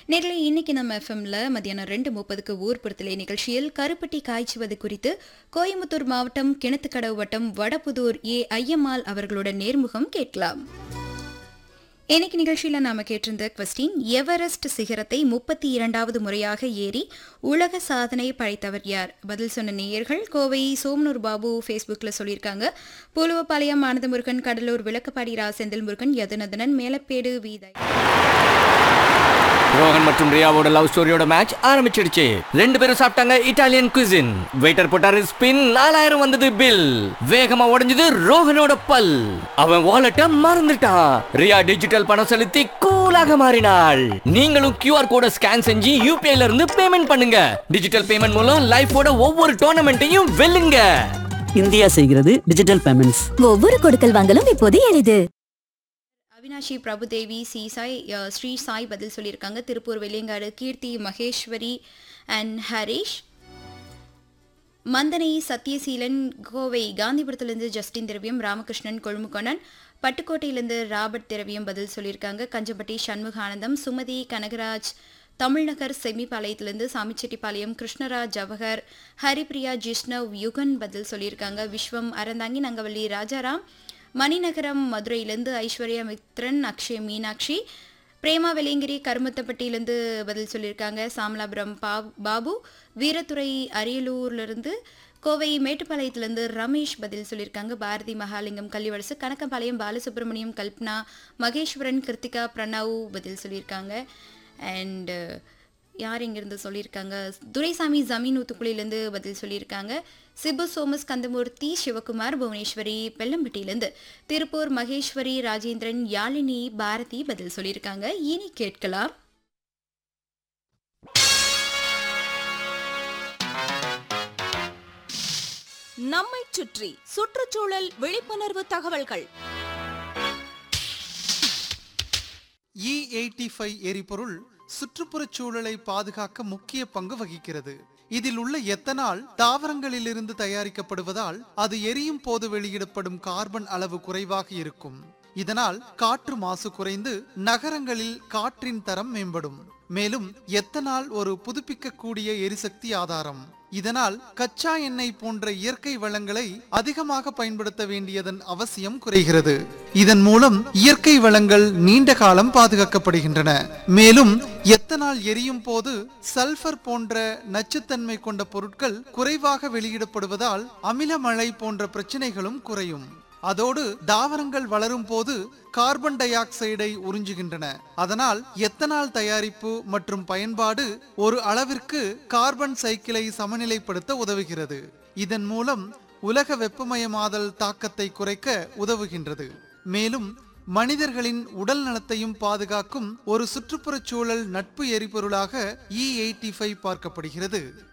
நேரில் இன்னைக்கு நம்ம எஃப்எம்ல மத்தியானம் ரெண்டு முப்பதுக்கு ஊர்புறத்திலே நிகழ்ச்சியில் கருப்பட்டி காய்ச்சுவது குறித்து கோயம்புத்தூர் மாவட்டம் கிணத்துக்கடவு வட்டம் வடபுதூர் ஏ ஐயம்மாள் அவர்களோட நேர்முகம் கேட்கலாம் இன்னைக்கு நிகழ்ச்சியில் நாம கேட்டிருந்த கொஸ்டின் எவரெஸ்ட் சிகரத்தை முப்பத்தி இரண்டாவது முறையாக ஏறி உலக சாதனை படைத்தவர் யார் பதில் சொன்ன நேயர்கள் கோவை சோமனூர் பாபு ஃபேஸ்புக்கில் சொல்லியிருக்காங்க பூலுவப்பாளையம் ஆனந்தமுருகன் கடலூர் விளக்கப்பாடி ரா செந்தில் முருகன் யதுநதனன் மேலப்பேடு வீதை ரோஹன் மற்றும் ரியாவோட லவ் ஸ்டோரியோட மேட்ச் ஆரம்பிச்சிடுச்சு ரெண்டு பேரும் சாப்பிட்டாங்க இட்டாலியன் குசின் வெயிட்டர் போட்டாரு ஸ்பின் நாலாயிரம் வந்தது பில் வேகமா உடைஞ்சது ரோஹனோட பல் அவன் வாலெட்ட மறந்துட்டான் ரியா டிஜிட்டல் பணம் செலுத்தி கூலாக மாறினாள் நீங்களும் கியூஆர் கோட ஸ்கேன் செஞ்சு யூபிஐல இருந்து பேமெண்ட் பண்ணுங்க டிஜிட்டல் பேமெண்ட் மூலம் லைஃபோட ஒவ்வொரு டோர்னமெண்ட்டையும் வெல்லுங்க இந்தியா செய்கிறது டிஜிட்டல் பேமெண்ட்ஸ் ஒவ்வொரு கொடுக்கல் வாங்கலும் இப்போது எளிது அவினாஷி பிரபுதேவி சி சாய் அஹ், ஸ்ரீ சாய் பதில் சொல்லியிருக்காங்க திருப்பூர் வெள்ளியங்காடு கீர்த்தி மகேஸ்வரி அண்ட் ஹரிஷ் மந்தனை சத்யசீலன் கோவை காந்திபுரத்திலிருந்து ஜஸ்டின் திரவியம் ராமகிருஷ்ணன் கொழுமுகொணன் பட்டுக்கோட்டையிலிருந்து ராபர்ட் திரவியம் பதில் சொல்லியிருக்காங்க கஞ்சப்பட்டி சண்முகானந்தம் சுமதி கனகராஜ் தமிழ்நகர் செமிபாளையத்திலிருந்து சாமிச்செட்டிப்பாளையம் கிருஷ்ணராஜ் ஜவஹர் ஹரிப்ரியா ஜிஷ்ணவ் யுகன் பதில் சொல்லியிருக்காங்க விஸ்வம் அறந்தாங்கி நங்கவள்ளி ராஜாராம் மணிநகரம் மதுரையிலிருந்து ஐஸ்வர்யா மித்ரன் அக்ஷய் மீனாட்சி பிரேமா வெலிங்கிரி கருமத்தப்பட்டியிலேருந்து பதில் சொல்லியிருக்காங்க சாமலாபுரம் பா பாபு வீரத்துறை அரியலூர்லேருந்து கோவை மேட்டுப்பாளையத்திலேருந்து ரமேஷ் பதில் சொல்லியிருக்காங்க பாரதி மகாலிங்கம் கள்ளிவரசு கணக்கம்பாளையம் பாலசுப்ரமணியம் கல்பனா மகேஸ்வரன் கிருத்திகா பிரணவ் பதில் சொல்லியிருக்காங்க அண்டு யார் இங்கிருந்து சொல்லியிருக்காங்க துரைசாமி ஜமீன் ஊத்துக்குழியிலேருந்து பதில் சொல்லியிருக்காங்க சிபு சோமஸ் கந்தமூர்த்தி சிவகுமார் புவனேஸ்வரி பெல்லம்பட்டியிலேருந்து திருப்பூர் மகேஸ்வரி ராஜேந்திரன் யாழினி பாரதி பதில் சொல்லியிருக்காங்க இனி கேட்கலாம் நம்மைச் சுற்றி சுற்றுச்சூழல் விழிப்புணர்வு தகவல்கள் இ எயிட்டி ஃபைவ் எரிபொருள் சுற்றுப்புறச் சூழலை பாதுகாக்க முக்கிய பங்கு வகிக்கிறது இதில் உள்ள எத்தனால் தாவரங்களிலிருந்து தயாரிக்கப்படுவதால் அது எரியும் போது வெளியிடப்படும் கார்பன் அளவு குறைவாக இருக்கும் இதனால் காற்று மாசு குறைந்து நகரங்களில் காற்றின் தரம் மேம்படும் மேலும் எத்தனால் ஒரு புதுப்பிக்கக்கூடிய எரிசக்தி ஆதாரம் இதனால் கச்சா எண்ணெய் போன்ற இயற்கை வளங்களை அதிகமாக பயன்படுத்த வேண்டியதன் அவசியம் குறைகிறது இதன் மூலம் இயற்கை வளங்கள் நீண்ட காலம் பாதுகாக்கப்படுகின்றன மேலும் எத்தனால் எரியும் போது சல்பர் போன்ற நச்சுத்தன்மை கொண்ட பொருட்கள் குறைவாக வெளியிடப்படுவதால் அமில மழை போன்ற பிரச்சனைகளும் குறையும் அதோடு தாவரங்கள் வளரும் போது கார்பன் டை ஆக்சைடை உறிஞ்சுகின்றன அதனால் எத்தனால் தயாரிப்பு மற்றும் பயன்பாடு ஒரு அளவிற்கு கார்பன் சைக்கிளை சமநிலைப்படுத்த உதவுகிறது இதன் மூலம் உலக வெப்பமயமாதல் தாக்கத்தை குறைக்க உதவுகின்றது மேலும் மனிதர்களின் உடல் நலத்தையும் பாதுகாக்கும் ஒரு சுற்றுப்புறச் சூழல் நட்பு எரிபொருளாக இ எயிட்டி ஃபைவ் பார்க்கப்படுகிறது